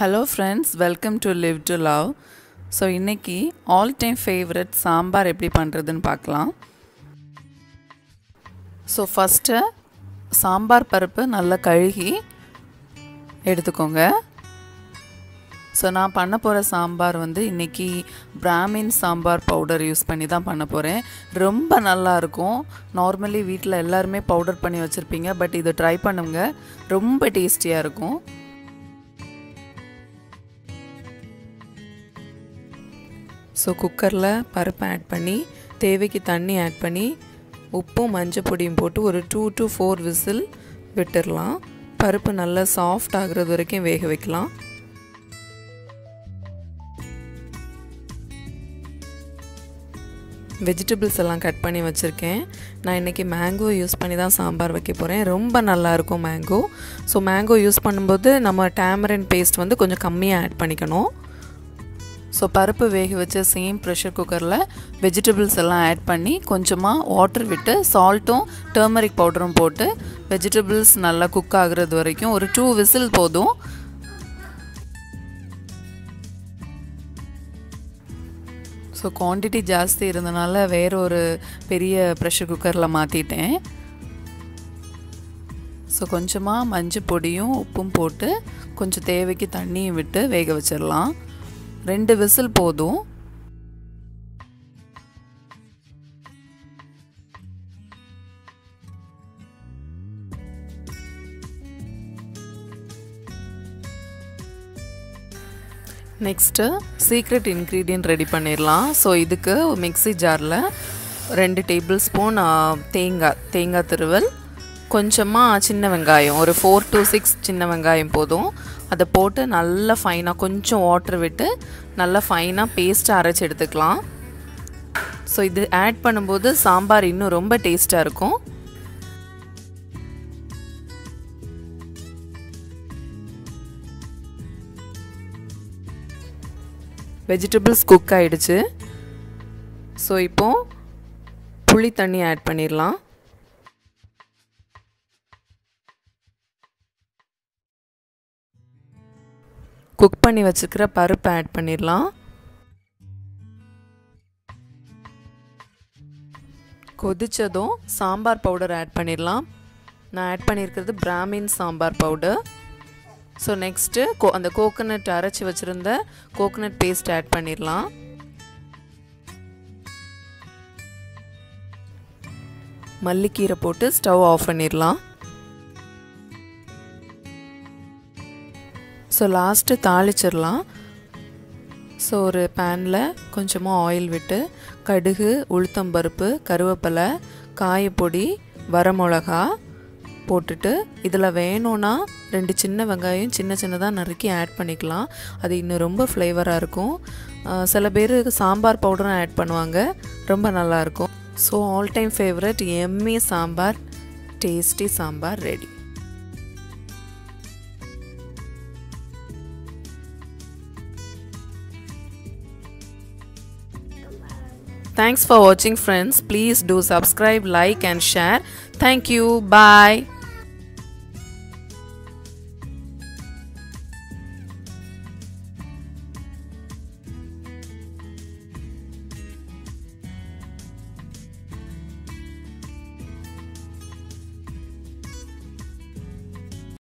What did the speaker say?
Hello friends welcome to live to love so இன்றைக்கி all time favourite sambar எப்படி பண்ணுறதுன்னு பார்க்கலாம் ஸோ ஃபஸ்ட்டு சாம்பார் பருப்பு நல்லா கழுகி எடுத்துக்கோங்க ஸோ நான் பண்ண போகிற சாம்பார் வந்து இன்றைக்கி பிராமின் சாம்பார் பவுடர் யூஸ் பண்ணி தான் பண்ண போகிறேன் ரொம்ப நல்லாயிருக்கும் நார்மலி வீட்டில் எல்லாருமே பவுடர் பண்ணி வச்சுருப்பீங்க பட் இதை ட்ரை பண்ணுங்க ரொம்ப டேஸ்டியாக இருக்கும் ஸோ குக்கரில் பருப்பு ஆட் பண்ணி தேவைக்கு தண்ணி ஆட் பண்ணி உப்பும் மஞ்சள் பொடியும் போட்டு ஒரு டூ டு ஃபோர் விசில் விட்டுடலாம் பருப்பு நல்லா சாஃப்ட் ஆகுறது வரைக்கும் வேக வைக்கலாம் வெஜிடபிள்ஸ் எல்லாம் கட் பண்ணி வச்சுருக்கேன் நான் இன்றைக்கி மேங்கோ யூஸ் பண்ணி தான் சாம்பார் வைக்க போகிறேன் ரொம்ப நல்லாயிருக்கும் மேங்கோ ஸோ மேங்கோ யூஸ் பண்ணும்போது நம்ம டேமரன் பேஸ்ட் வந்து கொஞ்சம் கம்மியாக ஆட் பண்ணிக்கணும் ஸோ பருப்பு வேக வச்ச சேம் ப்ரெஷர் குக்கரில் வெஜிடபிள்ஸ் எல்லாம் ஆட் பண்ணி கொஞ்சமாக வாட்டர் விட்டு சால்ட்டும் டர்மரிக் பவுடரும் போட்டு வெஜிடபிள்ஸ் நல்லா குக் ஆகுறது வரைக்கும் ஒரு டூ விசில் போதும் ஸோ குவான்டிட்டி ஜாஸ்தி இருந்தனால வேற ஒரு பெரிய ப்ரெஷர் குக்கரில் மாற்றிட்டேன் ஸோ கொஞ்சமாக மஞ்சள் பொடியும் உப்பும் போட்டு கொஞ்சம் தேவைக்கு தண்ணியும் விட்டு வேக வச்சிடலாம் ரெண்டு விசில் போதும் நெக்ஸ்ட்டு சீக்ரெட் இன்க்ரீடியன்ட் ரெடி பண்ணிடலாம் ஸோ இதுக்கு மிக்ஸி ஜாரில் ரெண்டு டேபிள் ஸ்பூன் தேங்காய் தேங்காய் திருவல் கொஞ்சமாக சின்ன வெங்காயம் ஒரு ஃபோர் டு சிக்ஸ் சின்ன வெங்காயம் போதும் அதை போட்டு நல்லா ஃபைனாக கொஞ்சம் வாட்டர் விட்டு நல்லா ஃபைனாக பேஸ்ட்டாக அரைச்சி எடுத்துக்கலாம் ஸோ இது ஆட் பண்ணும்போது சாம்பார் இன்னும் ரொம்ப டேஸ்ட்டாக இருக்கும் வெஜிடபிள்ஸ் குக் ஆகிடுச்சு ஸோ இப்போது புளி தண்ணி ஆட் பண்ணிடலாம் குக் பண்ணி வச்சுக்கிற பருப்பு ஆட் பண்ணிடலாம் கொதித்ததும் சாம்பார் பவுடர் ஆட் பண்ணிடலாம் நான் ஆட் பண்ணியிருக்கிறது Brahmin sambar powder so next கோ அந்த கோகோனட் அரைச்சி வச்சுருந்த கோகோனட் பேஸ்ட் ஆட் பண்ணிடலாம் மல்லிக்கீரை போட்டு ஸ்டவ் ஆஃப் பண்ணிடலாம் ஸோ லாஸ்ட்டு தாளிச்சிடலாம் ஸோ ஒரு பேனில் கொஞ்சமாக ஆயில் விட்டு கடுகு உளுத்தம்பருப்பு கருவேப்பிலை காயப்பொடி வரமிளகா போட்டுட்டு இதில் வேணும்னா ரெண்டு சின்ன வெங்காயம் சின்ன சின்னதாக நறுக்கி ஆட் பண்ணிக்கலாம் அது இன்னும் ரொம்ப ஃப்ளேவராக இருக்கும் சில பேர் சாம்பார் பவுடரும் ஆட் பண்ணுவாங்க ரொம்ப நல்லாயிருக்கும் ஸோ ஆல் டைம் ஃபேவரட் எம்மி sambar tasty sambar ready Thanks for watching friends. Please do subscribe, like and share. Thank you. Bye.